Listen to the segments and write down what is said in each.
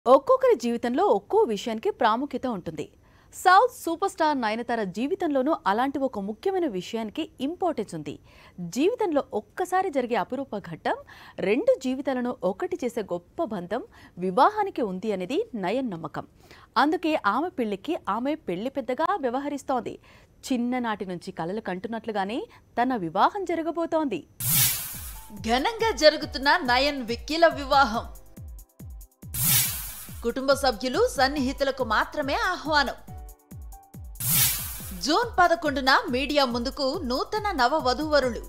ఒక్కొక్కరి జీవితంలో ఒక్కో విషయానికి ప్రాముఖ్యత ఉంటుంది సౌత్ సూపర్ స్టార్ నయనతార జీవితంలోనూ అలాంటి ఒక ముఖ్యమైన విషయానికి ఇంపార్టెన్స్ ఉంది జీవితంలో ఒక్కసారి జరిగే అపురూప ఘట్టం రెండు జీవితాలను ఒకటి చేసే గొప్ప బంధం వివాహానికి ఉంది అనేది నయన్ నమ్మకం అందుకే ఆమె పెళ్లికి ఆమె పెళ్లి పెద్దగా వ్యవహరిస్తోంది చిన్ననాటి నుంచి కలలు కంటున్నట్లుగానే తన వివాహం జరగబోతోంది ఘనంగా జరుగుతున్న నయన్ విక్కీల వివాహం కుటుంబ సభ్యులు సన్నిహితులకు మాత్రమే ఆహ్వానం జూన్ పదకొండున మీడియా ముందుకు నూతన నవ వధూవరులు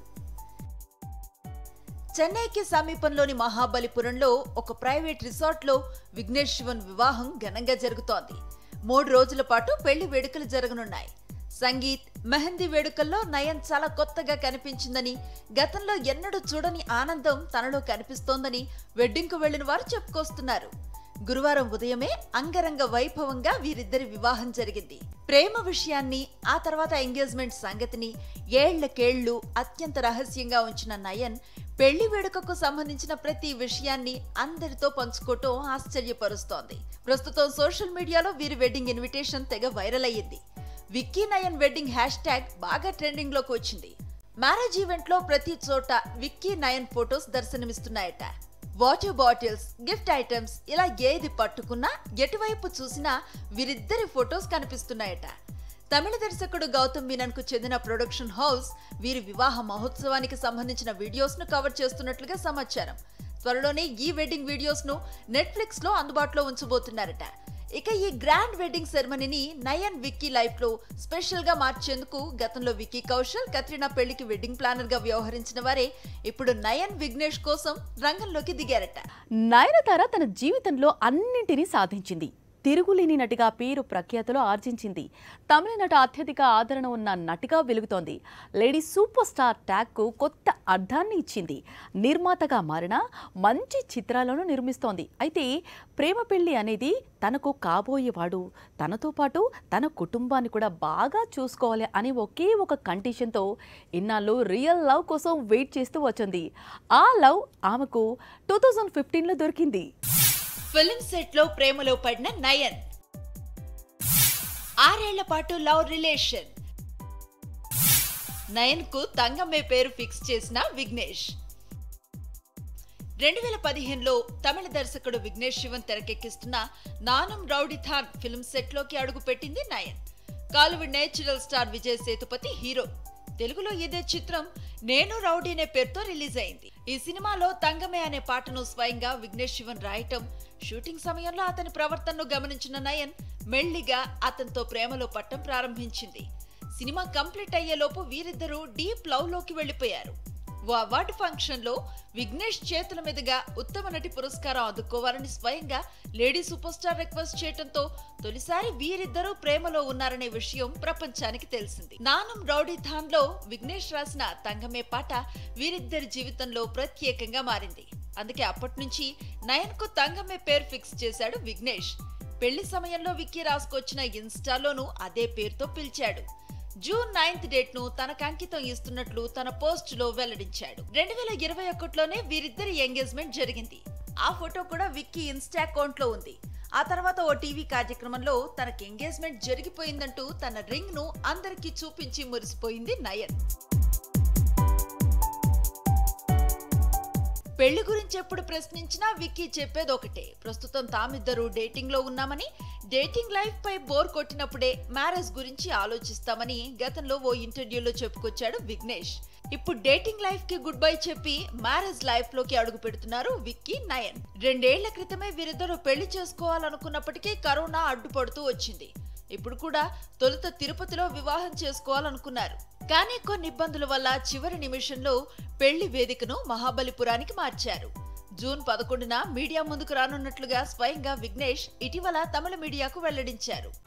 చెన్నైకి సమీపంలోని మహాబలిపురంలో ఒక ప్రైవేట్ రిసార్ట్లో విఘ్నేష్ శివన్ వివాహం ఘనంగా జరుగుతోంది మూడు రోజుల పాటు పెళ్లి వేడుకలు జరగనున్నాయి సంగీత్ మెహందీ వేడుకల్లో నయన్ చాలా కొత్తగా కనిపించిందని గతంలో ఎన్నడూ చూడని ఆనందం తనలో కనిపిస్తోందని వెడ్డింగ్కు వెళ్లిన వారు చెప్పుకొస్తున్నారు గురువారం ఉదయమే అంగరంగ వైభవంగా వీరిద్దరి వివాహం జరిగింది ప్రేమ విషయాన్ని ఆ తర్వాత ఎంగేజ్మెంట్ సంగతిని ఏళ్లకేళ్లు అత్యంత రహస్యంగా ఉంచిన నయన్ పెళ్లి వేడుకకు సంబంధించిన ప్రతి విషయాన్ని అందరితో పంచుకోవటం ఆశ్చర్యపరుస్తోంది ప్రస్తుతం సోషల్ మీడియాలో వీరి వెడ్డింగ్ ఇన్విటేషన్ తెగ వైరల్ అయ్యింది Vicky Nayan wedding hashtag బాగా ట్రెండింగ్ లోకి వచ్చింది మ్యారేజ్ ఈవెంట్ లో ప్రతి చోట విక్కీ నయన్ ఫొటోస్ దర్శనమిస్తున్నాయట వాటర్ బాటిల్స్ గిఫ్ట్ ఐటమ్స్ ఇలా ఏది పట్టుకున్నా ఎటువైపు చూసినా వీరిద్దరి ఫొటోస్ కనిపిస్తున్నాయట తమిళ దర్శకుడు గౌతమ్ మీనన్ కు చెందిన ప్రొడక్షన్ హౌస్ వీరి వివాహ మహోత్సవానికి సంబంధించిన వీడియోస్ ను కవర్ చేస్తున్నట్లుగా సమాచారం త్వరలోనే ఈ వెడ్డింగ్ వీడియోస్ ను నెట్ఫ్లిక్స్ లో అందుబాటులో ఉంచబోతున్నారట ఇక ఈ గ్రాండ్ వెడ్డింగ్ సెరమనీని నయన్ విక్కీ లైఫ్ లో స్పెషల్ గా మార్చేందుకు గతంలో విక్కీ కౌశల్ కత్రినా పెళ్లికి వెడ్డింగ్ ప్లానర్ గా వ్యవహరించిన వారే ఇప్పుడు నయన్ విఘ్నేష్ కోసం రంగంలోకి దిగారట నయనతార తన జీవితంలో అన్నింటినీ సాధించింది తిరుగులేని నటిగా పేరు ప్రఖ్యాతులు ఆర్జించింది తమిళ నట అత్యధిక ఆదరణ ఉన్న నటిగా వెలుగుతోంది లేడీ సూపర్ స్టార్ ట్యాగ్కు కొత్త అర్థాన్ని ఇచ్చింది నిర్మాతగా మారిన మంచి చిత్రాలను నిర్మిస్తోంది అయితే ప్రేమ పెళ్లి అనేది తనకు కాబోయేవాడు తనతో పాటు తన కుటుంబాన్ని కూడా బాగా చూసుకోవాలి అనే ఒకే ఒక కండిషన్తో ఇన్నాళ్ళు రియల్ లవ్ కోసం వెయిట్ చేస్తూ వచ్చింది ఆ లవ్ ఆమెకు టూ థౌజండ్ ఫిఫ్టీన్లో దొరికింది ఫిలిం సెట్ లో ప్రేమలో పడిన నయన్ ఆరేళ్ల పాటు లవ్ రిలేషన్ నయన్ కు తంగమ్మే పేరు ఫిక్స్ చేసిన విఘ్నేష్ రెండు వేల పదిహేనులో తమిళ దర్శకుడు విఘ్నేష్ శివన్ తెరకెక్కిస్తున్న నానం రౌడీథాన్ ఫిల్మ్ సెట్ లోకి అడుగు పెట్టింది Nayan కాలువుడ్ natural star Vijay Sethupathi hero తెలుగులో ఇదే చిత్రం నేను రౌడీ అనే పేరుతో రిలీజ్ అయింది ఈ సినిమాలో తంగమే అనే పాటను స్వయంగా విఘ్నేష్ శివన్ రాయటం షూటింగ్ సమయంలో అతని ప్రవర్తనను గమనించిన నయన్ మెల్లిగా అతనితో ప్రేమలో పట్టం ప్రారంభించింది సినిమా కంప్లీట్ అయ్యేలోపు వీరిద్దరూ డీప్ లవ్ లోకి వెళ్లిపోయారు ఓ అవార్డు ఫంక్షన్ లో విఘ్నేష్ చేతుల మీదుగా ఉత్తమ నటి పురస్కారం అందుకోవాలని స్వయంగా లేడీ సూపర్ స్టార్ రిక్వెస్ట్ చేయడంతో తొలిసారి వీరిద్దరూ ప్రేమలో ఉన్నారనే విషయం ప్రపంచానికి తెలిసింది నానం రౌడీ థాన్ లో విఘ్నేష్ రాసిన తంగమే పాట వీరిద్దరి జీవితంలో ప్రత్యేకంగా మారింది అందుకే అప్పటి నుంచి నయన్ కు తంగమే పేరు ఫిక్స్ చేశాడు విఘ్నేష్ పెళ్లి సమయంలో విక్కీ రాసుకొచ్చిన ఇన్స్టాలోనూ అదే పేరుతో పిలిచాడు జూన్ నైన్త్ డేట్ ను తనకు అంకితం ఇస్తున్నట్లు తన పోస్ట్ లో వెల్లడించాడు రెండు వేల ఇరవై ఒకటిలోనే వీరిద్దరి ఎంగేజ్మెంట్ జరిగింది ఆ ఫోటో కూడా విక్కీ ఇన్స్టా అకౌంట్ లో ఉంది ఆ తర్వాత ఓ టీవీ కార్యక్రమంలో తనకి ఎంగేజ్మెంట్ జరిగిపోయిందంటూ తన రింగ్ ను అందరికీ చూపించి మురిసిపోయింది నయన్ పెళ్లి గురించి ఎప్పుడు ప్రశ్నించినా విక్కీ చెప్పేది ఒకటే ప్రస్తుతం తామిద్దరూ డేటింగ్ లో ఉన్నామని డేటింగ్ లైఫ్ పై బోర్ కొట్టినప్పుడే మ్యారేజ్ గురించి ఆలోచిస్తామని గతంలో ఓ ఇంటర్వ్యూలో చెప్పుకొచ్చాడు విఘ్నేష్ ఇప్పుడు డేటింగ్ లైఫ్ కి గుడ్ బై చెప్పి మ్యారేజ్ లైఫ్ లోకి అడుగు పెడుతున్నారు విక్కీ నయన్ రెండేళ్ల క్రితమే వీరిద్దరూ పెళ్లి చేసుకోవాలనుకున్నప్పటికీ కరోనా అడ్డుపడుతూ వచ్చింది ఇప్పుడు కూడా తొలుత తిరుపతిలో వివాహం చేసుకోవాలనుకున్నారు కానీ కొన్ని ఇబ్బందుల వల్ల చివరి నిమిషంలో పెళ్లి వేదికను మహాబలిపురానికి మార్చారు జూన్ పదకొండున మీడియా ముందుకు రానున్నట్లుగా స్వయంగా విఘ్నేష్ ఇటీవల తమిళ మీడియాకు వెల్లడించారు